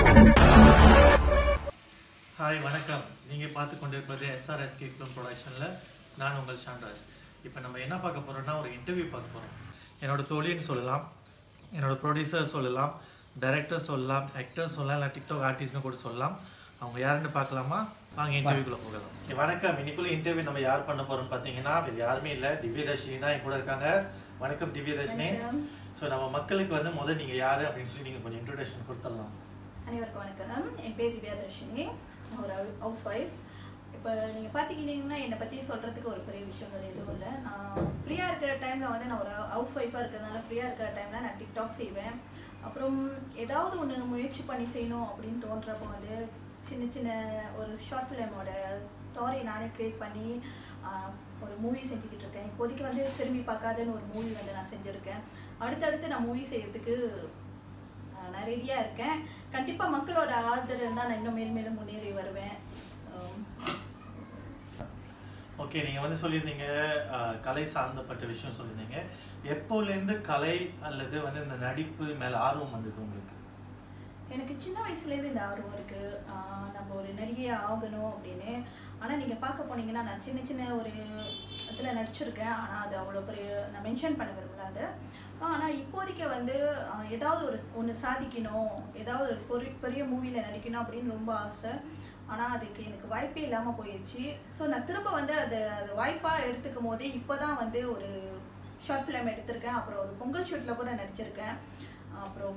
Hi வணக்கம் நீங்கள் பார்த்து கொண்டிருப்பது எஸ்ஆர்எஸ்கே ஃபிலிம் ப்ரொடக்ஷனில் நான் உங்கள் ஷான்ராஜ் இப்போ நம்ம என்ன பார்க்க போகிறோம்னா ஒரு இன்டர்வியூ பார்க்க போகிறோம் என்னோட தோழின்னு சொல்லலாம் என்னோட ப்ரொடியூசர் சொல்லலாம் டைரக்டர் சொல்லலாம் ஆக்டர் சொல்லலாம் இல்லை டிக்டாக் ஆர்டிஸ்ட்னு கூட சொல்லலாம் அவங்க யாருன்னு பார்க்கலாமா வாங்க இன்டர்வியூக்குள்ளே போகலாம் Okay, வணக்கம் இன்னைக்குள்ள இன்டர்வியூ நம்ம யார் பண்ண போகிறோம்னு பார்த்தீங்கன்னா வேறு யாருமே இல்லை திவ்யதர்ஷினி தான் என் கூட இருக்காங்க வணக்கம் திவ்யதர்ஷினி ஸோ நம்ம மக்களுக்கு வந்து முதல் நீங்கள் யார் அப்படின்னு சொல்லி நீங்கள் கொஞ்சம் இன்ட்ரடக்ஷன் கொடுத்துடலாம் அனைவருக்கும் வணக்கம் என் பேர் திவ்யா தர்ஷினி நான் ஒரு ஹவுஸ் ஒய்ஃப் இப்போ நீங்கள் பார்த்துக்கிட்டிங்கன்னா என்னை பற்றி சொல்கிறதுக்கு ஒரு பெரிய விஷயங்கள் எதுவும் இல்லை நான் ஃப்ரீயாக இருக்கிற டைமில் வந்து நான் ஒரு ஹவுஸ் ஒய்ஃபாக இருக்கிறதுனால ஃப்ரீயாக இருக்கிற டைமில் நான் டிக்டாக் செய்வேன் அப்புறம் ஏதாவது ஒன்று முயற்சி பண்ணி செய்யணும் அப்படின்னு தோன்றப்போ வந்து சின்ன சின்ன ஒரு ஷார்ட் ஃபிலிமோட ஸ்டாரி நானே க்ரியேட் பண்ணி ஆஹ், ஒரு மூவி செஞ்சுக்கிட்டு இருக்கேன் இப்போதைக்கு வந்து திரும்பி பார்க்காதன்னு ஒரு மூவி வந்து நான் செஞ்சுருக்கேன் அடுத்தடுத்து நான் மூவி செய்யறதுக்கு ஆஹ் நான் ரெடியாக இருக்கேன் கண்டிப்பாக மக்களோட ஆதரவு இருந்தால் நான் இன்னும் மேல் மேலும் முன்னேறி வருவேன் ஆம். ஓகே நீங்கள் வந்து சொல்லியிருந்தீங்க அஹ், கலை சார்ந்தப்பட்ட விஷயம் சொல்லியிருந்தீங்க எப்போலேருந்து கலை அல்லது வந்து இந்த நடிப்பு மேலே ஆர்வம் வந்தது உங்களுக்கு எனக்கு சின்ன வயசுலேருந்து இந்த ஆர்வம் இருக்குது நம்ம ஒரு நடிகை ஆகணும் அப்படின்னு ஆனால் நீங்கள் பார்க்க போனீங்கன்னா நான் சின்ன சின்ன ஒரு இதில் நடிச்சிருக்கேன் ஆனால் அது அவ்வளோ பெரிய நான் மென்ஷன் பண்ண விரும்பலாது ஆனால் இப்போதைக்கு வந்து ஆஹ், ஏதாவது ஒரு ஒன்று சாதிக்கணும் ஏதாவது ஒரு பெரிய பெரிய மூவியில் நடிக்கணும் அப்படின்னு ரொம்ப ஆசை ஆனால் அதுக்கு எனக்கு வாய்ப்பே இல்லாமல் போயிடுச்சு ஸோ நான் திரும்ப வந்து அதை அது வாய்ப்பாக எடுத்துக்கும் போதே இப்போ தான் வந்து ஒரு ஷார்ட் ஃபிலிம் எடுத்திருக்கேன் அப்புறம் ஒரு பொங்கல் ஷூட்டில் கூட நடிச்சிருக்கேன் அப்புறம்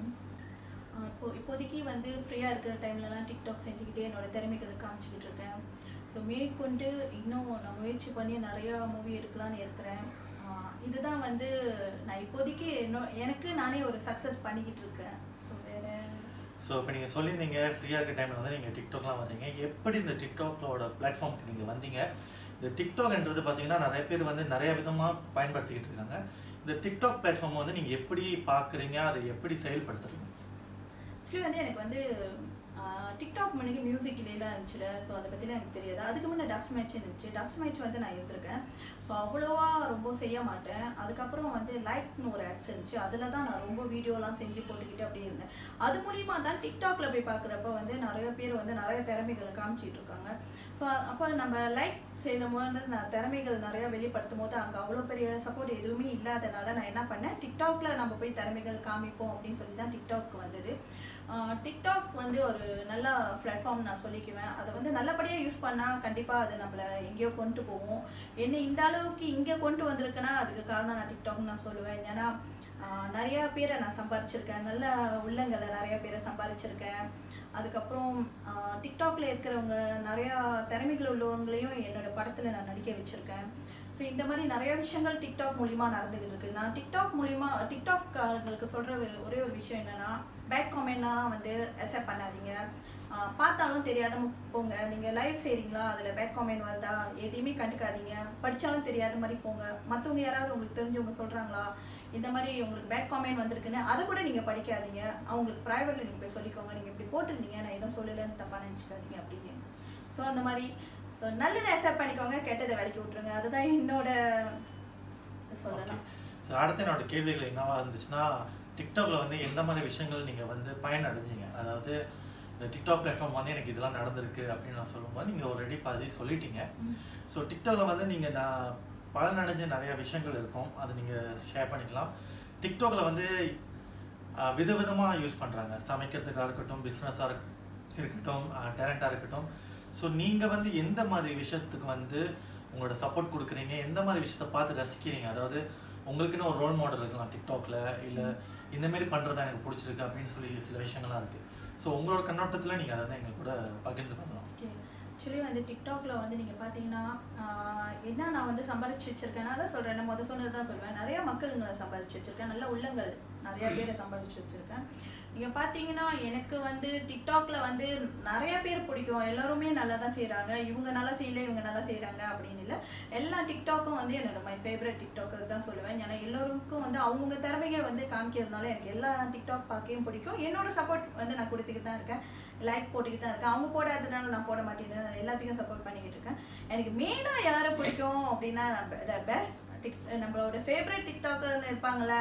ஆஹ் இப்போ இப்போதைக்கு வந்து ஃப்ரீயாக இருக்கிற டைம்லலாம் டிக்டாக் செஞ்சுக்கிட்டே என்னோட திறமைகளை காமிச்சிக்கிட்டு இருக்கேன் ஸோ மேற்கொண்டு இன்னும் நான் முயற்சி பண்ணி நிறையா மூவி எடுக்கலான்னு இருக்கிறேன் ஆஹ் இதுதான் வந்து நான் இப்போதைக்கு என்னோ எனக்கு நானே ஒரு சக்ஸஸ் பண்ணிக்கிட்டு இருக்கேன் ஸோ வேறு ஸோ இப்போ நீங்கள் சொல்லியிருந்தீங்க ஃப்ரீயாக இருக்க டைமில் வந்து நீங்கள் டிக்டாக்லாம் வர்றீங்க எப்படி இந்த டிக்டாக்லோட பிளாட்ஃபார்முக்கு நீங்கள் வந்தீங்க இந்த டிக்டாக்ன்றது பார்த்தீங்கன்னா நிறைய பேர் வந்து நிறைய விதமாக பயன்படுத்திக்கிட்டு இருக்காங்க இந்த டிக்டாக் பிளாட்ஃபார்மை வந்து நீங்கள் எப்படி பார்க்குறீங்க அதை எப்படி செயல்படுத்துறீங்க ஆக்சுவலி வந்து எனக்கு வந்து டிக்டாக் முன்னாடி மியூசிக் இதெல்லாம் இருந்துச்சுல ஸோ அதை பற்றிலாம் எனக்கு தெரியாது அதுக்கு முன்னே டப்ஸ் மேட்ச் இருந்துச்சு டப்ஸ் மேட்ச் வந்து நான் இருந்திருக்கேன் ஸோ அவ்வளோவா ரொம்ப செய்ய மாட்டேன் அதுக்கப்புறம் வந்து லைக்னு ஒரு ஆப்ஸ் இருந்துச்சு அதில் தான் நான் ரொம்ப வீடியோலாம் செஞ்சு போட்டுக்கிட்டு அப்படியே இருந்தேன் அது மூலியமாக தான் டிக்டாக்ல போய் பார்க்குறப்ப வந்து நிறைய பேர் வந்து நிறைய திறமைகளை காமிச்சிட்டு இருக்காங்க ஸோ அப்போ நம்ம லைக் செய்யும் போது நான் திறமைகள் நிறையா வெளிப்படுத்தும் போது அங்கே அவ்வளோ பெரிய சப்போர்ட் எதுவுமே இல்லாதனால நான் என்ன பண்ணேன் டிக்டாக்ல நம்ம போய் திறமைகள் காமிப்போம் அப்படின்னு சொல்லி தான் டிக்டாக் வந்தது ஆஹ் டிக்டாக் வந்து ஒரு நல்ல பிளாட்ஃபார்ம் நான் சொல்லிக்குவேன் அதை வந்து நல்லபடியாக யூஸ் பண்ணால் கண்டிப்பாக அது நம்மளை எங்கேயோ கொண்டு போகும் என்ன இந்த அளவுக்கு இங்கே கொண்டு வந்திருக்குன்னா அதுக்கு காரணம் நான் டிக்டாக்னு நான் சொல்லுவேன் ஏன்னா ஆஹ் நிறைய பேரை நான் சம்பாரிச்சிருக்கேன் நல்ல உள்ளங்களை நிறைய பேரை சம்பாரிச்சிருக்கேன் அதுக்கப்புறம் ஆஹ் டிக்டாக்ல இருக்கிறவங்க நிறையா திறமைகள் உள்ளவங்களையும் என்னோட படத்தில் நான் நடிக்க வச்சுருக்கேன் ஸோ இந்த மாதிரி நிறைய விஷயங்கள் டிக்டாக் மூலிமா நடந்துகிட்டு இருக்கு நான் டிக்டாக் மூலிமா டிக்டாக்காரங்களுக்கு சொல்கிற ஒரே ஒரு விஷயம் என்னன்னா பேட் காமெண்ட்லாம் வந்து அக்செப்ட் பண்ணாதீங்க ஆஹ் பார்த்தாலும் தெரியாத போங்க நீங்கள் லைவ் செய்கிறீங்களா அதில் பேட் காமெண்ட் வந்தா எதையுமே கண்டுக்காதீங்க படித்தாலும் தெரியாத மாதிரி போங்க மற்றவங்க யாராவது உங்களுக்கு தெரிஞ்சவங்க சொல்கிறாங்களா இந்த மாதிரி உங்களுக்கு பேட் காமெண்ட் வந்திருக்குன்னு அதை கூட நீங்கள் படிக்காதீங்க அவங்களுக்கு ப்ரைவேட்டில் நீங்கள் போய் சொல்லிக்கோங்க நீங்கள் இப்படி போட்டிருந்தீங்க நான் எதுவும் சொல்லலைன்னு தப்பாக நினச்சிக்காதீங்க அப்படின்னு ஸோ அந்த மாதிரி அஹ் நல்லதை அக்செப்ட் பண்ணிக்கோங்க கெட்டதை விலக்கி விட்ருங்க அதுதான் என்னோட சொல்லலாம் ஸோ அடுத்து என்னோட கேள்விகள் என்னவா இருந்துச்சுன்னா டிக்டாக்ல வந்து எந்த மாதிரி விஷயங்கள் நீங்கள் வந்து பயனடைஞ்சீங்க அதாவது இந்த டிக்டாக் பிளாட்ஃபார்ம் வந்து எனக்கு இதெல்லாம் நடந்திருக்கு அப்படின்னு நான் சொல்லும்போது நீங்கள் ஆல்ரெடி பாதி சொல்லிட்டீங்க ஸோ டிக்டாக்ல வந்து நீங்கள் நான் பலனடைஞ்ச நிறைய விஷயங்கள் இருக்கும் அதை நீங்கள் ஷேர் பண்ணிக்கலாம் டிக்டாக்ல வந்து ஆஹ், விதவிதமாக யூஸ் பண்ணுறாங்க சமைக்கிறதுக்காக இருக்கட்டும் பிஸ்னஸாக இருக்க இருக்கட்டும் டேலண்டாக இருக்கட்டும் ஸோ நீங்கள் வந்து எந்த மாதிரி விஷயத்துக்கு வந்து உங்களோட சப்போர்ட் கொடுக்குறீங்க எந்த மாதிரி விஷயத்தை பார்த்து ரசிக்கிறீங்க அதாவது உங்களுக்குன்னு ஒரு ரோல் மாடல் இருக்கலாம் டிக்டாக்ல இல்லை இந்த மாதிரி பண்ணுறது எனக்கு பிடிச்சிருக்கு அப்படின்னு சொல்லி சில விஷயங்கள்லாம் இருக்குது ஸோ உங்களோட கண்ணோட்டத்தில் நீங்கள் அதை வந்து எங்க கூட பகிர்ந்து பண்ணலாம் ஓகே ஆக்சுவலி வந்து டிக்டாக்ல வந்து நீங்கள் பார்த்தீங்கன்னா ஆஹ், என்ன நான் வந்து சம்பாரிச்சு வச்சிருக்கேன் நான் தான் சொல்கிறேன் நான் முதல் சொன்னது தான் சொல்லுவேன் நிறைய மக்களுங்களை சம்பாரிச்சு வச்சிருக்கேன் நல்ல உள்ளங்கள் நிறைய பேரை சம்பாதிச்சு வச்சிருக்கேன் நீங்கள் பார்த்தீங்கன்னா எனக்கு வந்து டிக்டாக்ல வந்து நிறைய பேர் பிடிக்கும் எல்லாருமே நல்லா தான் செய்கிறாங்க இவங்க நல்லா செய்யல இவங்க நல்லா செய்கிறாங்க அப்படின்னு இல்லை எல்லா டிக்டாக்கும் வந்து என்னோட மை ஃபேவரட் டிக்டாக்கர் தான் சொல்லுவேன் ஏன்னா எல்லோருக்கும் வந்து அவங்கவுங்க திறமையை வந்து காமிக்கிறதுனால எனக்கு எல்லா டிக்டாக் பார்க்கையும் பிடிக்கும் என்னோட சப்போர்ட் வந்து நான் கொடுத்துக்கிட்டு தான் இருக்கேன் லைக் போட்டுக்கிட்டு தான் இருக்கேன் அவங்க போடாததுனால நான் போட மாட்டேன்னு எல்லாத்தையும் சப்போர்ட் பண்ணிக்கிட்டு இருக்கேன் எனக்கு மெயினாக யாரை பிடிக்கும் அப்படின்னா பெஸ்ட் டிக் நம்மளோட ஃபேவரட் டிக்டாக்கர்னு இருப்பாங்கள்ல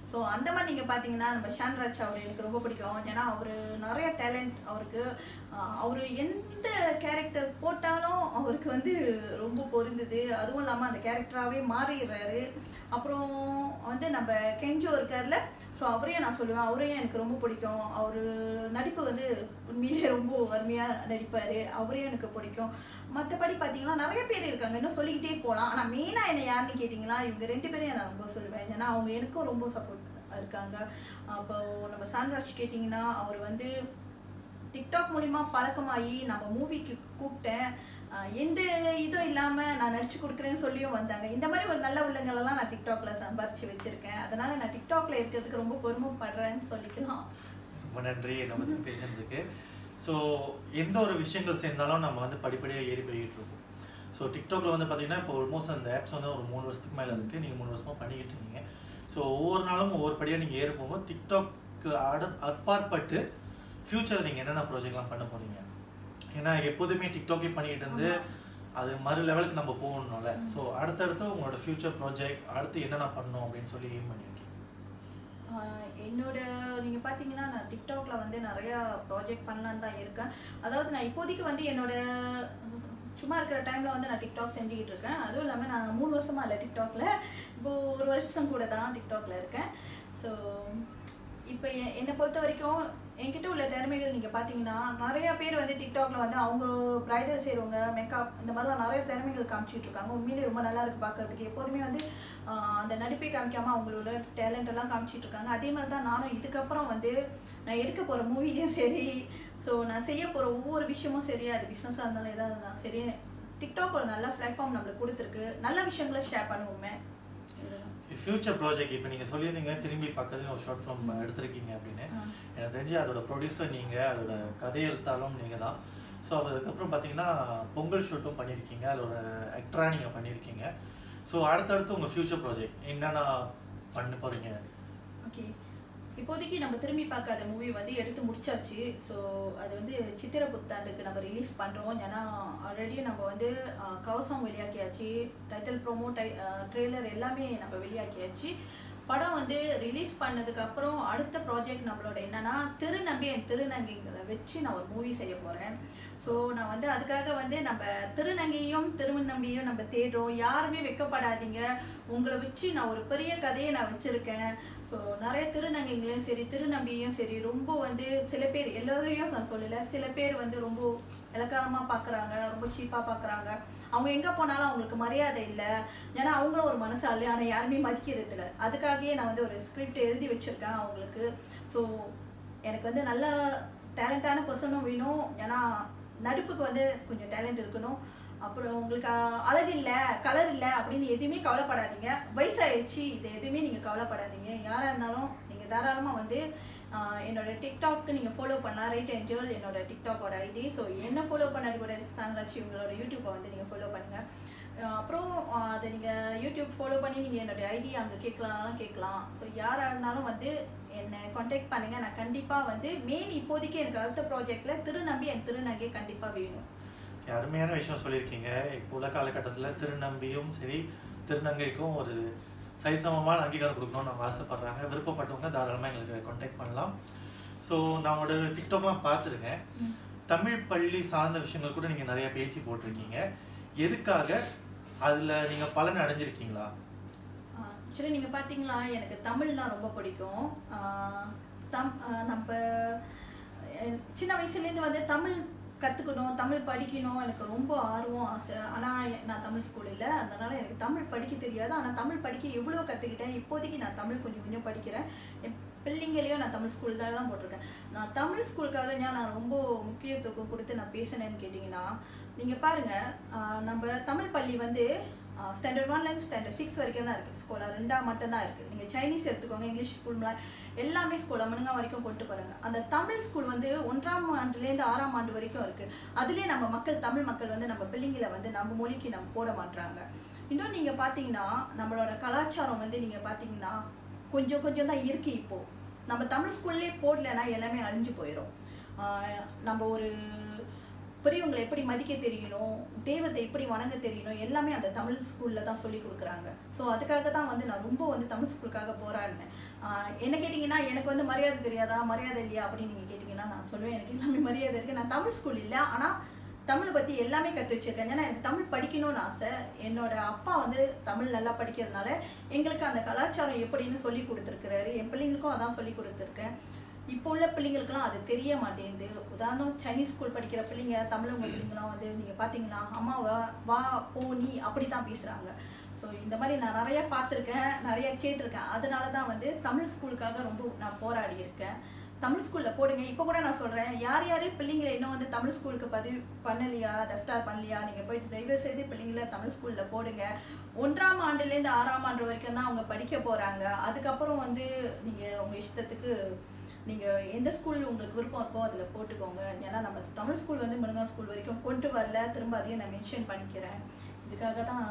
ஸோ அந்த மாதிரி நீங்கள் பார்த்தீங்கன்னா நம்ம ஷான்ராஜ் அவர் எனக்கு ரொம்ப பிடிக்கும் ஏன்னா அவர் நிறைய டேலண்ட் அவருக்கு அவர் எந்த கேரக்டர் போட்டாலும் அவருக்கு வந்து ரொம்ப பொருந்தது அதுவும் இல்லாமல் அந்த கேரக்டராகவே மாறிடுறாரு அப்புறம் வந்து நம்ம கெஞ்சோ இருக்கார்ல ஸோ அவரையும் நான் சொல்லுவேன் அவரையும் எனக்கு ரொம்ப பிடிக்கும் அவர் நடிப்பு வந்து உண்மையிலே ரொம்ப அருமையாக நடிப்பார் அவரையும் எனக்கு பிடிக்கும் மற்றபடி பார்த்தீங்கன்னா நிறைய பேர் இருக்காங்க இன்னும் சொல்லிக்கிட்டே போகலாம் ஆனால் மெயினாக என்ன யாருன்னு கேட்டிங்களா இவங்க ரெண்டு பேரையும் நான் ரொம்ப சொல்லுவேன் ஏன்னா அவங்க எனக்கும் ரொம்ப சப்போர்ட் இருக்காங்க அப்போ நம்ம சான்ராஜ் கேட்டிங்கன்னா அவர் வந்து டிக்டாக் மூலிமா பழக்கமாகி நம்ம மூவிக்கு கூப்பிட்டேன் ஆஹ் எந்த இதுவும் இல்லாமல் நான் நடிச்சு கொடுக்குறேன்னு சொல்லியும் வந்தாங்க இந்த மாதிரி ஒரு நல்ல உள்ளங்களெல்லாம் நான் டிக்டாக்ல சம்பாரிச்சு வச்சிருக்கேன் அதனால நான் டிக்டாக்ல இருக்கிறதுக்கு ரொம்ப பெருமைப்படுறேன்னு சொல்லிக்கலாம் ரொம்ப நன்றி என்னை பற்றி பேசுனதுக்கு ஸோ எந்த ஒரு விஷயங்கள் சேர்ந்தாலும் நம்ம வந்து படிப்படியாக ஏறி போய்கிட்டு இருக்கோம் ஸோ டிக்டாக்ல வந்து பார்த்தீங்கன்னா இப்போ ஆல்மோஸ்ட் அந்த ஆப்ஸ் வந்து ஒரு மூணு வருஷத்துக்கு மேலே இருக்குது நீங்கள் மூணு வருஷமாக பண்ணிக்கிட்டு இருக்கீங்க ஸோ ஒவ்வொரு நாளும் ஒவ்வொரு படியாக நீங்கள் ஏற போகும்போது டிக்டாக்கு அட அப்பாற்பட்டு ஃப்யூச்சர் நீங்கள் என்னென்ன ப்ராஜெக்ட்லாம் பண்ண போகிறீங்க ஏன்னா எப்போதுமே டிக்டாக்கே பண்ணிக்கிட்டு இருந்து அது மறு லெவலுக்கு நம்ம போகணும்ல ஸோ அடுத்தடுத்து உங்களோட ஃப்யூச்சர் ப்ராஜெக்ட் அடுத்து என்னென்ன பண்ணணும் அப்படின்னு சொல்லி எய்ம் பண்ணியிருக்கீங்க ஆஹ் என்னோட நீங்கள் பார்த்தீங்கன்னா நான் டிக்டாக்ல வந்து நிறையா ப்ராஜெக்ட் பண்ணலான்னு தான் இருக்கேன் அதாவது நான் இப்போதைக்கு வந்து என்னோட சும்மா இருக்கிற டைமில் வந்து நான் டிக்டாக் செஞ்சுக்கிட்டு இருக்கேன் அதுவும் இல்லாமல் நான் மூணு வருஷமா இல்லை டிக்டாக்ல இப்போ ஒரு வருஷம் கூட தான் டிக்டாக்ல இருக்கேன் ஸோ இப்போ எ- என்னை பொறுத்த வரைக்கும் என்கிட்ட உள்ள திறமைகள் நீங்கள் பார்த்தீங்கன்னா நிறைய பேர் வந்து டிக்டாக்ல வந்து அவங்க ப்ரைடல் செய்கிறவங்க மேக்கப் இந்த மாதிரிலாம் நிறைய திறமைகள் காமிச்சிட்டு இருக்காங்க உண்மையிலே ரொம்ப நல்லா இருக்கு பார்க்கறதுக்கு எப்போதுமே வந்து ஆஹ், அந்த நடிப்பை காமிக்காம அவங்களோட டேலண்ட் எல்லாம் காமிச்சிட்டு இருக்காங்க அதே மாதிரி தான் நானும் இதுக்கப்புறம் வந்து நான் எடுக்க போகிற மூவிலையும் சரி ஸோ நான் செய்ய போகிற ஒவ்வொரு விஷயமும் சரி அது பிஸ்னஸாக இருந்தாலும் எதாக இருந்தாலும் சரி டிக்டாக் ஒரு நல்ல பிளாட்ஃபார்ம் நம்மளுக்கு கொடுத்துருக்கு நல்ல விஷயங்களை ஷேர் பண்ணுவோமே இதுதான். ஃபியூச்சர் ப்ராஜெக்ட் இப்போ நீங்கள் சொல்லியிருந்தீங்க திரும்பி பக்கத்துல ஒரு ஷார்ட் ஃபிலிம் எடுத்திருக்கீங்க அப்படின்னு ஆ. எனக்கு தெரிஞ்சு அதோட ப்ரொடியூசர் நீங்கள் அதோட கதை எழுத்தாலும் நீங்கள் தான் ஸோ அதுக்கப்புறம் பார்த்தீங்கன்னா பொங்கல் ஷூட்டும் பண்ணியிருக்கீங்க அதோட ஆக்டராக நீங்கள் பண்ணியிருக்கீங்க ஸோ அடுத்தடுத்து உங்கள் ஃபியூச்சர் ப்ராஜெக்ட் என்னென்ன பண்ண போகிறீங்க ஓகே இப்போதைக்கு நம்ம திரும்பி பார்க்காத மூவி வந்து எடுத்து முடிச்சாச்சு ஸோ அது வந்து சித்திரை புத்தாண்டுக்கு நம்ம ரிலீஸ் பண்ணுறோம் ஏன்னா ஆல்ரெடி நம்ம வந்து அஹ், கவசம் வெளியாக்கியாச்சு டைட்டில் ப்ரோமோ டை ட்ரெய்லர் எல்லாமே நம்ம வெளியாக்கியாச்சு படம் வந்து ரிலீஸ் பண்ணதுக்கு அப்புறம் அடுத்த ப்ராஜெக்ட் நம்மளோட என்னன்னா திருநம்பியன் திருநங்கைங்களை வச்சு நான் ஒரு மூவி செய்ய போகிறேன் ஸோ நான் வந்து அதுக்காக வந்து நம்ம திருநங்கையும் திருநம்பியும் நம்ம தேடுறோம் யாருமே வெக்கப்படாதீங்க உங்களை வச்சு நான் ஒரு பெரிய கதையை நான் வச்சுருக்கேன் ஸோ நிறைய திருநங்கைகளையும் சரி திருநம்பியும் சரி ரொம்ப வந்து சில பேர் எல்லோரையும் நான் சொல்லலை சில பேர் வந்து ரொம்ப இலக்காரமாக பார்க்குறாங்க ரொம்ப சீப்பாக பார்க்குறாங்க அவங்க எங்கே போனாலும் அவங்களுக்கு மரியாதை இல்லை ஏன்னா அவங்களும் ஒரு மனசாளு ஆனால் யாருமே மதிக்கிறது இல்லை அதுக்காகவே நான் வந்து ஒரு ஸ்கிரிப்ட் எழுதி வச்சுருக்கேன் அவங்களுக்கு ஸோ எனக்கு வந்து நல்ல டேலண்டான பர்சனும் வேணும் ஏன்னா நடிப்புக்கு வந்து கொஞ்சம் டேலண்ட் இருக்கணும் அப்புறம் உங்களுக்கு அஹ், அழகு இல்லை கலர் இல்லை அப்படின்னு எதுவுமே கவலைப்படாதீங்க வயசாயிடுச்சு இது எதுவுமே நீங்கள் கவலைப்படாதீங்க யாராக இருந்தாலும் நீங்கள் தாராளமாக வந்து ஆஹ், என்னோட டிக்டாக்கு நீங்கள் ஃபாலோ பண்ணலாம் ரைட் ஏஞ்சல் என்னோட டிக்டாக்கோட ஐடி ஸோ என்ன ஃபாலோ பண்ணாடி கூட சாங்ராட்சி உங்களோட யூடியூப்பை வந்து நீங்கள் ஃபாலோ பண்ணுங்கள் அஹ் அப்புறம் அஹ் அதை நீங்கள் யூடியூப் ஃபாலோ பண்ணி நீங்கள் என்னுடைய ஐடி அங்கே கேட்கலாம் கேட்கலாம் ஸோ யாராக இருந்தாலும் வந்து என்னை காண்டாக்ட் பண்ணுங்கள் நான் கண்டிப்பாக வந்து மெயின் இப்போதைக்கு எனக்கு அடுத்த ப்ராஜெக்டில் திருநம்பி என் திருநங்கை கண்டிப்பாக வேணும் Okay, அருமையான விஷயம் சொல்லியிருக்கீங்க இப்போ உள்ள காலகட்டத்தில் திருநம்பியும் சரி திருநங்கைக்கும் ஒரு சரிசமமான அங்கீகாரம் கொடுக்கணும்னு அவங்க ஆசைப்படுறாங்க விருப்பப்பட்டவங்க தாராளமாக எங்களுக்கு காண்டாக்ட் பண்ணலாம் ஸோ நான் உங்களோட டிக்டாக்லாம் பார்த்துருக்கேன் ம். தமிழ் பள்ளி சார்ந்த விஷயங்கள் கூட நீங்கள் நிறைய பேசி போட்டிருக்கீங்க எதுக்காக அதில் நீங்கள் பலன் அடைஞ்சிருக்கீங்களா ஆக்சுவலி நீங்கள் பார்த்தீங்களா எனக்கு தமிழ்னா ரொம்ப பிடிக்கும் ஆஹ் தம் ஆஹ் நம்ம அஹ் சின்ன வயசுலேருந்து வந்து தமிழ் கற்றுக்கணும் தமிழ் படிக்கணும் எனக்கு ரொம்ப ஆர்வம் ஆசை ஆனால் நான் தமிழ் ஸ்கூல் இல்லை அதனால் எனக்கு தமிழ் படிக்க தெரியாது ஆனால் தமிழ் படிக்க எவ்வளோ கற்றுக்கிட்டேன் இப்போதைக்கு நான் தமிழ் கொஞ்சம் கொஞ்சம் படிக்கிறேன் என் பிள்ளைங்களையும் நான் தமிழ் ஸ்கூல் தான் தான் போட்டிருக்கேன் நான் தமிழ் ஸ்கூலுக்காக ஏன் நான் ரொம்ப முக்கியத்துவம் கொடுத்து நான் பேசினேன்னு கேட்டிங்கன்னா நீங்கள் பாருங்கள் நம்ம தமிழ் பள்ளி வந்து ஸ்டாண்டர்ட் ஒன்லேருந்து ஸ்டாண்டர்ட் சிக்ஸ் வரைக்கும் தான் இருக்குது ஸ்கூலில் ரெண்டாக மட்டும் தான் இருக்குது நீங்கள் சைனீஸ் எடுத்துக்கோங்க இங்கிலீஷ் ஸ்கூல்லாம் எல்லாமே ஸ்கூல் அமனுங்க வரைக்கும் கொண்டு போகிறாங்க அந்த தமிழ் ஸ்கூல் வந்து ஒன்றாம் ஆண்டுலேருந்து ஆறாம் ஆண்டு வரைக்கும் இருக்குது அதுலேயே நம்ம மக்கள் தமிழ் மக்கள் வந்து நம்ம பிள்ளைங்களை வந்து நம்ம மொழிக்கு நம்ம போட மாட்றாங்க இன்னும் நீங்கள் பார்த்தீங்கன்னா நம்மளோட கலாச்சாரம் வந்து நீங்கள் பார்த்தீங்கன்னா கொஞ்சம் கொஞ்சம் தான் இருக்குது இப்போது நம்ம தமிழ் ஸ்கூல்லே போடலைன்னா எல்லாமே அழிஞ்சு போயிடும் ஆஹ் நம்ம ஒரு பெரியவங்களை எப்படி மதிக்க தெரியணும் தெய்வத்தை எப்படி வணங்க தெரியணும் எல்லாமே அந்த தமிழ் ஸ்கூலில் தான் சொல்லி கொடுக்குறாங்க ஸோ அதுக்காக தான் வந்து நான் ரொம்ப வந்து தமிழ் ஸ்கூலுக்காக போராடினேன் ஆஹ் என்ன கேட்டிங்கன்னா எனக்கு வந்து மரியாதை தெரியாதா மரியாதை இல்லையா அப்படின்னு நீங்கள் கேட்டிங்கன்னா நான் சொல்லுவேன் எனக்கு எல்லாமே மரியாதை இருக்குது நான் தமிழ் ஸ்கூல் இல்லை ஆனால் தமிழை பற்றி எல்லாமே கற்று வச்சிருக்கேன் ஏன்னா எனக்கு தமிழ் படிக்கணும்னு ஆசை என்னோட அப்பா வந்து தமிழ் நல்லா படிக்கிறதுனால எங்களுக்கு அந்த கலாச்சாரம் எப்படின்னு சொல்லி கொடுத்துருக்குறாரு என் பிள்ளைங்களுக்கும் அதான் சொல்லி கொடுத்துருக்கேன் இப்போ உள்ள பிள்ளைங்களுக்குலாம் அது தெரிய மாட்டேங்குது உதாரணம் சைனீஸ் ஸ்கூல் படிக்கிற பிள்ளைங்க தமிழவங்க பிள்ளைங்களாம் வந்து நீங்கள் பார்த்தீங்கன்னா அம்மா வா வா போ நீ அப்படி தான் பேசுகிறாங்க ஸோ இந்த மாதிரி நான் நிறைய பார்த்துருக்கேன் நிறைய கேட்டிருக்கேன் அதனால தான் வந்து தமிழ் ஸ்கூலுக்காக ரொம்ப நான் போராடி இருக்கேன் தமிழ் ஸ்கூலில் போடுங்க இப்போ கூட நான் சொல்கிறேன் யார் யார் பிள்ளைங்களை இன்னும் வந்து தமிழ் ஸ்கூலுக்கு பதிவு பண்ணலையா ரெஃப்டார் பண்ணலையா நீங்கள் போயிட்டு தயவு செய்து பிள்ளைங்கள தமிழ் ஸ்கூலில் போடுங்க ஒன்றாம் ஆண்டுலேருந்து ஆறாம் ஆண்டு வரைக்கும் தான் அவங்க படிக்க போகிறாங்க அதுக்கப்புறம் வந்து நீங்கள் உங்கள் இஷ்டத்துக்கு நீங்கள் எந்த ஸ்கூல் உங்களுக்கு விருப்பம் இருக்கோ அதில் போட்டுக்கோங்க ஏன்னா நம்ம தமிழ் ஸ்கூல் வந்து முருங்கா ஸ்கூல் வரைக்கும் கொண்டு வரல திரும்ப அதையும் நான் மென்ஷன் பண்ணிக்கிறேன் இதுக்காக தான்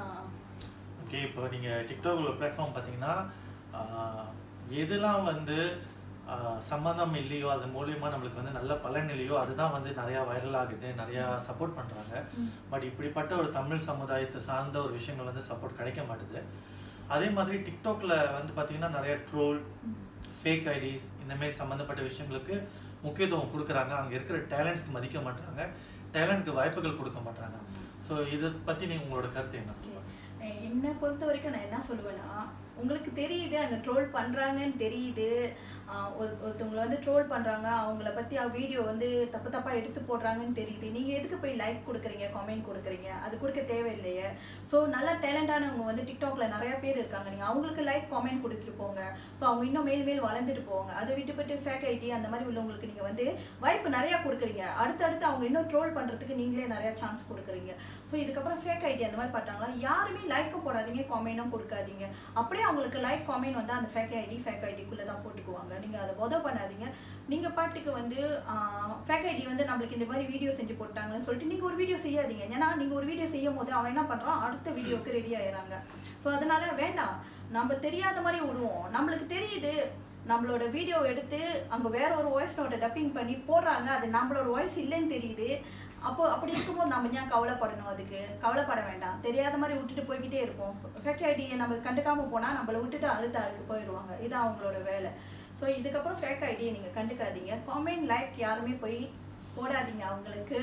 ஓகே இப்போ நீங்கள் டிக்டாக் உள்ள பிளாட்ஃபார்ம் பார்த்தீங்கன்னா ஆஹ், எதெல்லாம் வந்து ஆஹ், சம்மந்தம் இல்லையோ அது மூலியமா நம்மளுக்கு வந்து நல்ல பலன் இல்லையோ அதுதான் வந்து நிறையா வைரல் ஆகுது நிறையா சப்போர்ட் பண்ணுறாங்க பட் இப்படிப்பட்ட ஒரு தமிழ் சமுதாயத்தை சார்ந்த ஒரு விஷயங்கள் வந்து சப்போர்ட் கிடைக்க மாட்டுது அதே மாதிரி டிக்டாக்ல வந்து பார்த்தீங்கன்னா நிறைய ட்ரோல் ஃபேக் ஐடிஸ் இந்த மாதிரி சம்மந்தப்பட்ட விஷயங்களுக்கு முக்கியத்துவம் கொடுக்குறாங்க அங்கே இருக்கிற டேலண்ட்ஸ்க்கு மதிக்க மாட்டாங்க டேலண்ட்க்கு வாய்ப்புகள் கொடுக்க மாட்டாங்க ஸோ இதை பற்றி நீங்கள் உங்களோட கருத்து என்ன Okay. அஹ் என்னை பொறுத்த வரைக்கும் நான் என்ன சொல்லுவேன்னா உங்களுக்கு தெரியுது அங்கே ட்ரோல் பண்ணுறாங்கன்னு தெரியுது ஆஹ் ஒரு ஒருத்தவங்களை வந்து ட்ரோல் பண்ணுறாங்க அவங்கள பற்றி வீடியோ வந்து தப்பு தப்பாக எடுத்து போடுறாங்கன்னு தெரியுது நீங்கள் எதுக்கு போய் லைக் கொடுக்குறீங்க கமெண்ட் கொடுக்குறீங்க அது கொடுக்க தேவையில்லையே ஸோ நல்ல டேலண்டானவங்க வந்து டிக்டாக்ல நிறைய பேர் இருக்காங்க நீங்கள் அவங்களுக்கு லைக் கமெண்ட் கொடுத்துட்டு போங்க ஸோ அவங்க இன்னும் மேல் மேல் வளர்ந்துட்டு போவாங்க அதை விட்டுப்பட்டு ஃபேக் ஐடி அந்த மாதிரி உள்ளவங்களுக்கு நீங்கள் வந்து வாய்ப்பு நிறையா கொடுக்குறீங்க அடுத்தடுத்து அவங்க இன்னும் ட்ரோல் பண்ணுறதுக்கு நீங்களே நிறையா சான்ஸ் கொடுக்குறீங்க ஸோ இதுக்கப்புறம் ஃபேக் ஐடி அந்த மாதிரி பார்த்தாங்களா யாருமே லைக்கும் போடாதீங்க காமெண்ட்டும் கொடுக்காதீங்க அப்படியே அவங்களுக்கு லைக் காமெண்ட் வந்து அந்த ஃபேக் ஐடி ஃபேக் ஐடிக்குள்ளே தான் போட்டுக்குவாங்க நீங்கள் அதை உதவ பண்ணாதீங்க நீங்கள் பாட்டுக்கு வந்து ஃபேக் ஐடி வந்து நம்மளுக்கு இந்த மாதிரி வீடியோ செஞ்சு போட்டாங்கன்னு சொல்லிட்டு நீங்கள் ஒரு வீடியோ செய்யாதீங்க ஏன்னா நீங்கள் ஒரு வீடியோ செய்யும் போது அவன் என்ன பண்ணுறான் அடுத்த வீடியோக்கு ரெடி ஆயிடுறாங்க ஸோ அதனால வேண்டாம் நம்ம தெரியாத மாதிரி விடுவோம் நம்மளுக்கு தெரியுது நம்மளோட வீடியோ எடுத்து அங்கே வேற ஒரு வாய்ஸ் நோட்டை டப்பிங் பண்ணி போடுறாங்க அது நம்மளோட வாய்ஸ் இல்லைன்னு தெரியுது அப்போ அப்படி இருக்கும்போது நம்ம ஏன் கவலைப்படணும் அதுக்கு கவலைப்பட வேண்டாம் தெரியாத மாதிரி விட்டுட்டு போய்கிட்டே இருப்போம் ஃபேக் ஐடியை நம்ம கண்டுக்காம போனால் நம்மளை விட்டுட்டு அழுத்த அழுக்கு போயிடுவாங்க இது அவங்களோட வேலை ஸோ இதுக்கப்புறம் ஃபேக் ஐடியை நீங்கள் கண்டுக்காதீங்க காமெண்ட் லைக் யாருமே போய் போடாதீங்க அவங்களுக்கு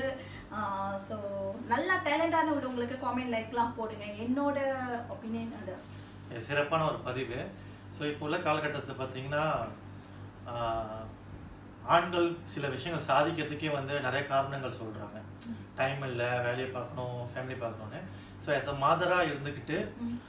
ஸோ நல்லா டேலண்டான உள்ளவங்களுக்கு காமெண்ட் லைக்லாம் போடுங்க என்னோட ஒப்பீனியன் அது இது சிறப்பான ஒரு பதிவு ஸோ இப்போ உள்ள காலகட்டத்தில் பார்த்தீங்கன்னா ஆஹ், ஆண்கள் சில விஷயங்கள் சாதிக்கிறதுக்கே வந்து நிறைய காரணங்கள் சொல்கிறாங்க டைம் இல்லை வேலையை பார்க்கணும் ஃபேமிலி பார்க்கணுன்னு ஸோ ஆஸ் அ மாதராக இருந்துக்கிட்டு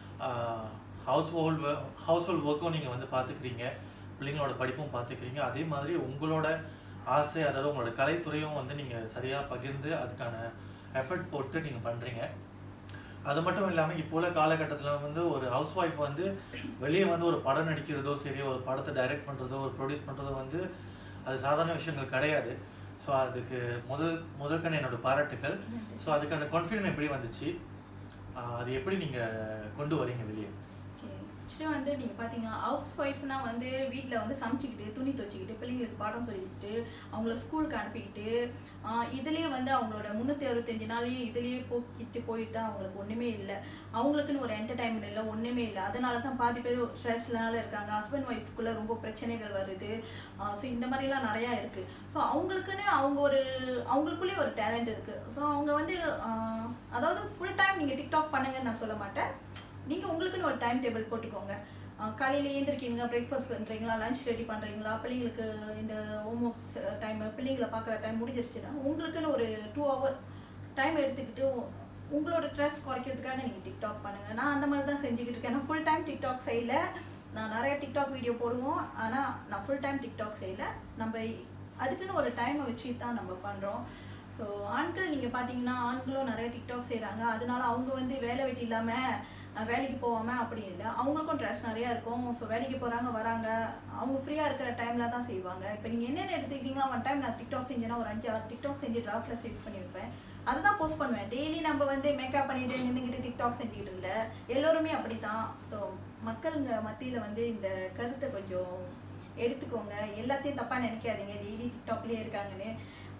ஹவுஸ் ஹோல்ட் ஹவுஸ் ஹோல்ட் ஒர்க்கும் நீங்கள் வந்து பார்த்துக்கிறீங்க பிள்ளைங்களோட படிப்பும் பார்த்துக்கிறீங்க அதே மாதிரி உங்களோட ஆசை அதாவது உங்களோட கலைத்துறையும் வந்து நீங்கள் சரியாக பகிர்ந்து அதுக்கான எஃபர்ட் போட்டு நீங்கள் பண்ணுறீங்க அது மட்டும் இல்லாமல் இப்போ உள்ள காலகட்டத்தில் வந்து ஒரு ஹவுஸ் ஒய்ஃப் வந்து வெளியே வந்து ஒரு படம் நடிக்கிறதோ சரி ஒரு படத்தை டைரக்ட் பண்ணுறதோ ஒரு ப்ரொடியூஸ் பண்ணுறதோ வந்து அது சாதாரண விஷயங்கள் கிடையாது ஸோ அதுக்கு முதல் முதற்கண் என்னோட பாராட்டுக்கள் ஸோ அதுக்கான கான்ஃபிடன்ஸ் எப்படி வந்துச்சு ஆஹ் அது எப்படி நீங்கள் கொண்டு வரீங்க வெளியே ஆக்சுவலி வந்து நீங்கள் பார்த்தீங்கன்னா ஹவுஸ் ஒய்ஃப்னா வந்து வீட்டில் வந்து சமைச்சிக்கிட்டு துணி துவச்சிக்கிட்டு பிள்ளைங்களுக்கு பாடம் சொல்லிக்கிட்டு அவங்கள ஸ்கூலுக்கு அனுப்பிக்கிட்டு ஆஹ் இதுலயே வந்து அவங்களோட முந்நூற்றி அறுபத்தஞ்சு நாளையும் இதுலயே போக்கிட்டு போயிட்டா அவங்களுக்கு ஒன்றுமே இல்லை அவங்களுக்குன்னு ஒரு என்டர்டைன்மெண்ட் இல்லை ஒன்றுமே இல்லை அதனால தான் பாதி பேர் ஸ்ட்ரெஸ்னால இருக்காங்க ஹஸ்பண்ட் ஒய்ஃப்குள்ளே ரொம்ப பிரச்சனைகள் வருது ஸோ இந்த மாதிரிலாம் நிறையா இருக்குது ஸோ அவங்களுக்குன்னு அவங்க ஒரு அவங்களுக்குள்ளேயே ஒரு டேலண்ட் இருக்குது ஸோ அவங்க வந்து ஆஹ் அதாவது ஃபுல் டைம் நீங்கள் டிக்டாக் பண்ணுங்கன்னு நான் சொல்ல மாட்டேன் நீங்கள் உங்களுக்குன்னு ஒரு டைம் டேபிள் போட்டுக்கோங்க அஹ் காலையில ஏந்திருக்கீங்க பிரேக்ஃபாஸ்ட் பண்ணுறீங்களா லஞ்ச் ரெடி பண்ணுறீங்களா பிள்ளைங்களுக்கு இந்த ஹோம் ஒர்க் டைம் பிள்ளைங்களை பார்க்குற டைம் முடிஞ்சிருச்சுன்னா உங்களுக்குன்னு ஒரு டூ ஹவர் டைம் எடுத்துக்கிட்டு உ- உங்களோட ஸ்ட்ரெஸ் குறைக்கிறதுக்காக நீங்கள் டிக்டாக் பண்ணுங்கள் நான் அந்த மாதிரி தான் செஞ்சுக்கிட்டு இருக்கேன் நான் ஃபுல் டைம் டிக்டாக் செய்யல நான் நிறைய டிக்டாக் வீடியோ போடுவோம் ஆனால் நான் ஃபுல் டைம் டிக்டாக் செய்யல நம்ம அதுக்குன்னு ஒரு டைமை வச்சு தான் நம்ம பண்ணுறோம் ஸோ ஆண்கள் நீங்கள் பார்த்தீங்கன்னா ஆண்களும் நிறைய டிக்டாக் செய்கிறாங்க அதனால அவங்க வந்து வேலை வெட்டி இல்லாமல் அஹ் வேலைக்கு போகாமல் அப்படி இல்லை அவங்களுக்கும் ட்ரெஸ் நிறையா இருக்கும் ஸோ வேலைக்கு போகிறாங்க வராங்க அவங்க ஃப்ரீயாக இருக்கிற டைமில் தான் செய்வாங்க இப்போ நீங்கள் என்னென்ன எடுத்துக்கிட்டீங்களா ஒன் டைம் நான் டிக்டாக் செஞ்சேன்னா ஒரு அஞ்சு ஆறு டிக்டாக் செஞ்சு டிராஃப்டில் சேவ் பண்ணியிருப்பேன் அதை தான் போஸ்ட் பண்ணுவேன் டெய்லி நம்ம வந்து மேக்கப் பண்ணிட்டு நின்றுக்கிட்டு டிக்டாக் செஞ்சுக்கிட்டு இல்லை எல்லோருமே அப்படி தான் ஸோ மக்களுங்க மத்தியில் வந்து இந்த கருத்தை கொஞ்சம் எடுத்துக்கோங்க எல்லாத்தையும் தப்பாக நினைக்காதீங்க டெய்லி டிக்டாக்லேயே இருக்காங்கன்னு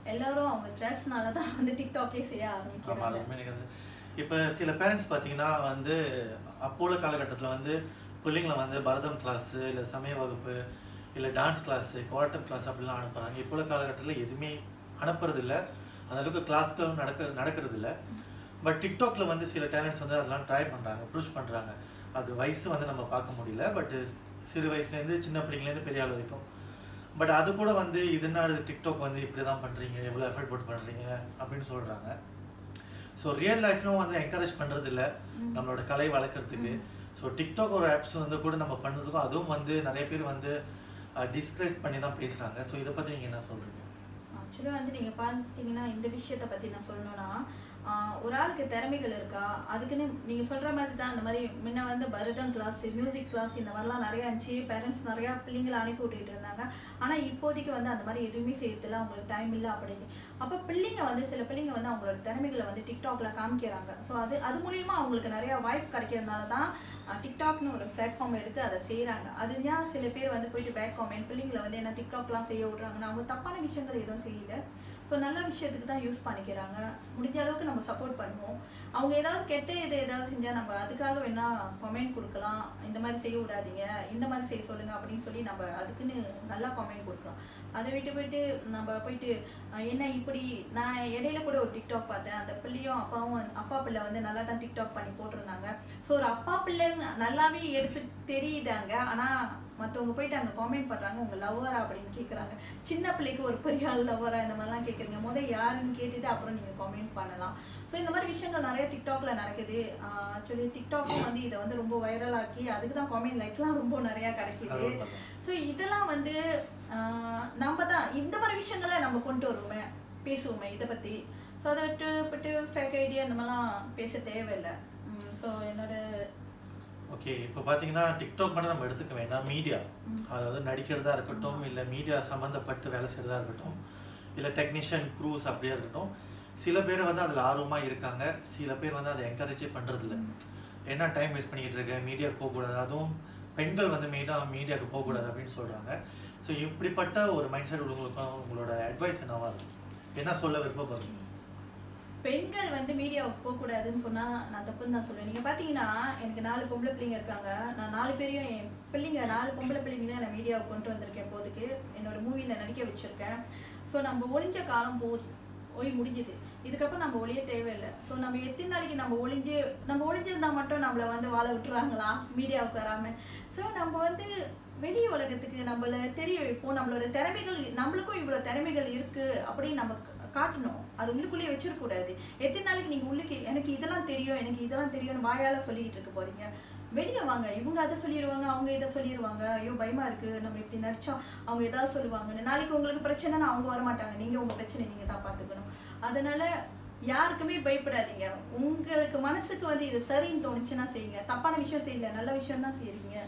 எல்லாரும் அவங்க ட்ரெஸ்னால தான் வந்து டிக்டாக்கே செய்ய ஆமாம் ஆரம்பிக்கிறாங்க அது உண்மை நிகழ்ந்து இப்போ சில பேரண்ட்ஸ் பார்த்தீங்கன்னா வந்து அப்போ உள்ள காலகட்டத்தில் வந்து பிள்ளைங்களை வந்து பரதம் கிளாஸு இல்லை சமய வகுப்பு இல்லை டான்ஸ் கிளாஸு குவார்டர் கிளாஸ் அப்படிலாம் அனுப்புகிறாங்க இப்போ உள்ள காலகட்டத்தில் எதுவுமே அனுப்புறது இல்ல அந்த அளவுக்கு கிளாஸ்களும் நடக்க நடக்கிறது இல்ல பட் டிக்டாக்ல வந்து சில டேலண்ட்ஸ் வந்து அதெல்லாம் ட்ரை பண்ணுறாங்க ப்ரூஷ் பண்ணுறாங்க அது வயசு வந்து நம்ம பார்க்க முடியல பட் சிறு வயசுலேருந்து சின்ன பிள்ளைங்கலேருந்து பெரிய ஆள் வரைக்கும் பட் அது கூட வந்து இது என்ன டிக்டாக் வந்து இப்படி தான் பண்ணுறீங்க எவ்வளோ எஃபர்ட் போட்டு பண்ணுறீங்க அப்படின்னு சொல்கிறாங்க ஸோ ரியல் லைஃப்லும் வந்து என்கரேஜ் பண்ணுறது இல்லை ம். நம்மளோட கலை வளர்க்குறதுக்கு ஸோ டிக்டாக் ஒரு ஆப்ஸ் வந்து கூட நம்ம பண்ணுறதுக்கும் அதுவும் வந்து நிறைய பேர் வந்து டிஸ்கிரைஸ் பண்ணி தான் பேசுகிறாங்க ஸோ இதை பற்றி நீங்கள் என்ன சொல்கிறீங்க ஆக்சுவலாக வந்து நீங்கள் பார்த்தீங்கன்னா இந்த விஷயத்தை பற்றி நான் சொல்லணும்னா ஆஹ் ஒரு ஆளுக்கு திறமைகள் இருக்கா அதுக்குன்னு நீங்கள் சொல்கிற மாதிரி தான் இந்த மாதிரி முன்ன வந்து பரதம் கிளாஸ் மியூசிக் கிளாஸ் இந்த மாதிரிலாம் நிறையா இருந்துச்சு பேரண்ட்ஸ் நிறையா பிள்ளைங்களை அனுப்பி விட்டுட்டு இருந்தாங்க ஆனால் இப்போதைக்கு வந்து அந்த மாதிரி எதுவுமே செய்யறதில்ல அவங்களுக்கு டைம் இல்லை அப்படின்னு அப்போ பிள்ளைங்க வந்து சில பிள்ளைங்க வந்து அவங்களோட திறமைகளை வந்து டிக்டாக்ல காமிக்கிறாங்க ஸோ அது அது மூலியமா அவங்களுக்கு நிறைய வாய்ப்பு கிடைக்கிறதுனால தான் அஹ், டிக்டாக்னு ஒரு பிளாட்ஃபார்ம் எடுத்து அதை செய்கிறாங்க அது ஏன் சில பேர் வந்து போயிட்டு பேக் காமெண்ட் பிள்ளைங்களை வந்து என்ன டிக்டாக்லாம் செய்ய விட்றாங்கன்னா அவங்க தப்பான விஷயங்கள் எதுவும் செய்யல ஸோ நல்ல விஷயத்துக்கு தான் யூஸ் பண்ணிக்கிறாங்க முடிஞ்ச அளவுக்கு நம்ம சப்போர்ட் பண்ணுவோம் அவங்க ஏதாவது கெட்ட இது ஏதாவது செஞ்சால் நம்ம அதுக்காக வேணா கமெண்ட் கொடுக்கலாம் இந்த மாதிரி செய்ய விடாதீங்க இந்த மாதிரி செய்ய சொல்லுங்க அப்படின்னு சொல்லி நம்ம அதுக்குன்னு நல்லா கமெண்ட் கொடுக்கலாம் அதை விட்டு போயிட்டு நம்ம போயிட்டு அஹ், என்ன இப்படி நான் இடையில கூட ஒரு டிக்டாக் பார்த்தேன் அந்த பிள்ளையும் அப்பாவும் வந்து- அப்பா பிள்ளை வந்து நல்லா தான் டிக்டாக் பண்ணி போட்டிருந்தாங்க ஸோ ஒரு அப்பா பிள்ளைன்னு நல்லாவே எடுத்து தெரியுதாங்க ஆனால் மற்றவங்க போயிட்டு அங்கே காமெண்ட் பண்ணுறாங்க உங்கள் லவ்வரா அப்படின்னு கேட்குறாங்க சின்ன பிள்ளைக்கு ஒரு பெரிய ஆள் லவ்வரா இந்த மாதிரிலாம் கேட்குறீங்க முதல் யாருன்னு கேட்டுட்டு அப்புறம் நீங்கள் காமெண்ட் பண்ணலாம் ஸோ இந்த மாதிரி விஷயங்கள் நிறைய டிக்டாக்ல நடக்குது ஆக்சுவலி டிக்டாக்கும் வந்து இதை வந்து ரொம்ப வைரல் ஆக்கி அதுக்கு தான் காமெண்ட் லைக்லாம் ரொம்ப நிறையா அது கிடைக்குது உண்மைதான். ஸோ இதெல்லாம் வந்து ஆஹ், நம்ம தான் இந்த மாதிரி விஷயங்களை நம்ம கொண்டு வருவோமே பேசுவோமே இதை பற்றி ஸோ அதை விட்டு விட்டு ஃபேக் ஐடியா இந்த மாதிரிலாம் பேச தேவையில்லை ஸோ என்னோட ஓகே இப்போ பார்த்தீங்கன்னா டிக்டாக் மட்டும் நம்ம எடுத்துக்க வேண்டாம் மீடியா ம். அதாவது நடிக்கிறதா இருக்கட்டும் இல்லை மீடியா சம்மந்தப்பட்டு வேலை செய்கிறதா இருக்கட்டும் இல்லை டெக்னீஷியன் க்ரூஸ் அப்படியே இருக்கட்டும் சில பேர் வந்து அதில் ஆர்வமாக இருக்காங்க சில பேர் வந்து அதை என்கரேஜே பண்ணுறதில்ல என்ன டைம் வேஸ்ட் பண்ணிக்கிட்டு இருக்க மீடியாவுக்கு போகக்கூடாது அதுவும் பெண்கள் வந்து மெயினாக மீடியாவுக்கு போகக்கூடாது அப்படின்னு சொல்கிறாங்க ஸோ இப்படிப்பட்ட ஒரு மைண்ட் செட் உள்ளவங்களுக்கும் உங்களோட அட்வைஸ் என்னவா இருக்கும் என்ன சொல்ல விருப்பப்படுறீங்க பெண்கள் வந்து மீடியாவுக்கு போகக்கூடாதுன்னு சொன்னால் நான் தப்புன்னு தான் சொல்லுவேன் நீங்கள் பார்த்தீங்கன்னா எனக்கு நாலு பொம்பளை பிள்ளைங்க இருக்காங்க நான் நாலு பேரையும் என் பிள்ளைங்க நாலு பொம்பளை பிள்ளைங்கள நான் மீடியாவுக்கு கொண்டு வந்திருக்கேன் போதுக்கு என்னோட மூவியில் நடிக்க வச்சுருக்கேன் ஸோ நம்ம ஒளிஞ்ச காலம் போ போய் முடிஞ்சுது இதுக்கப்புறம் நம்ம ஒளிய தேவையில்லை ஸோ நம்ம எத்தனை நாளைக்கு நம்ம ஒளிஞ்சு நம்ம ஒளிஞ்சிருந்தா மட்டும் நம்மளை வந்து வாழ விட்டுருவாங்களா மீடியாவுக்கு வராமல் ஸோ நம்ம வந்து வெளி உலகத்துக்கு நம்மள தெரிய வைப்போம் நம்மளோட திறமைகள் நம்மளுக்கும் இவ்வளோ திறமைகள் இருக்குது அப்படின்னு நம்ம காட்டணும் அது உள்ளுக்குள்ளேயே வச்சிடக்கூடாது எத்தனை நாளைக்கு நீங்கள் உள்ளுக்கு எனக்கு இதெல்லாம் தெரியும் எனக்கு இதெல்லாம் தெரியும்னு வாயால் சொல்லிக்கிட்டு இருக்க போறீங்க வெளியே வாங்க இவங்க அதை சொல்லிடுவாங்க அவங்க இதை சொல்லிடுவாங்க ஐயோ பயமா இருக்கு நம்ம இப்படி நடிச்சா அவங்க ஏதாவது சொல்லுவாங்கன்னு நாளைக்கு உங்களுக்கு பிரச்சனைனா அவங்க வரமாட்டாங்க நீங்க உங்க பிரச்சனை நீங்க தான் பார்த்துக்கணும் அதனால யாருக்குமே பயப்படாதீங்க உங்களுக்கு மனசுக்கு வந்து இது சரின்னு தோணுச்சுன்னா செய்யுங்க தப்பான விஷயம் செய்யல நல்ல விஷயம் தான் செய்றீங்க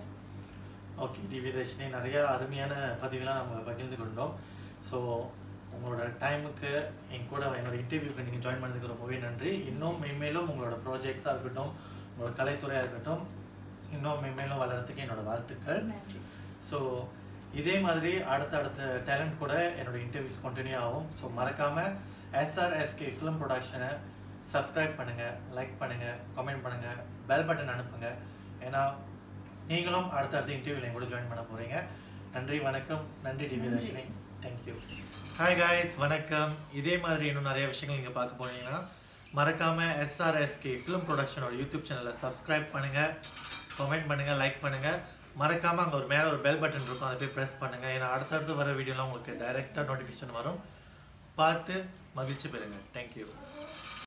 ஓகே டிவி ரஷ்னி நிறைய அருமையான பதிவுலாம் நம்ம பகிர்ந்து கொண்டோம் ஸோ உங்களோட டைமுக்கு என் கூட என்னோட இன்டர்வியூக்கு நீங்கள் ஜாயின் பண்ணதுக்கு ரொம்பவே நன்றி இன்னும் மென்மேலும் உங்களோட ப்ராஜெக்ட்ஸாக இருக்கட்டும் உங்களோட கலைத்துறையாக இருக்கட்டும் இன்னும் மென்மேலும் வளர்கிறதுக்கு என்னோட வாழ்த்துக்கள் நன்றி ஸோ இதே மாதிரி அடுத்த அடுத்த டேலண்ட் கூட என்னோட இன்டர்வியூஸ் கண்டினியூ ஆகும் ஸோ மறக்காமல் எஸ்ஆர்எஸ்கே ஃபிலிம் ப்ரொடக்ஷனை சப்ஸ்கிரைப் பண்ணுங்கள் லைக் பண்ணுங்கள் கமெண்ட் பண்ணுங்கள் பெல் பட்டன் அனுப்புங்க ஏன்னா நீங்களும் அடுத்தடுத்த இன்டர்வியூவில் என் கூட ஜாயின் பண்ண போகிறீங்க நன்றி வணக்கம் நன்றி டிவி நன்றி. தர்ஷினி தேங்க்யூ ஹாய் காய்ஸ் வணக்கம் இதே மாதிரி இன்னும் நிறைய விஷயங்கள் நீங்கள் பார்க்க போனீங்கன்னா மறக்காமல் எஸ்ஆர்எஸ்கே ஃபிலிம் ப்ரொடக்ஷனோட யூடியூப் சேனலை சப்ஸ்கிரைப் பண்ணுங்கள் கமெண்ட் பண்ணுங்கள் லைக் பண்ணுங்கள் மறக்காமல் அங்கே ஒரு மேலே ஒரு பெல் பட்டன் இருக்கும் அதை போய் ப்ரெஸ் பண்ணுங்கள் ஏன்னா அடுத்தடுத்து வர வீடியோலாம் உங்களுக்கு டைரெக்டாக நோட்டிஃபிகேஷன் வரும் பார்த்து மகிழ்ச்சி பெறுங்க தேங்க்யூ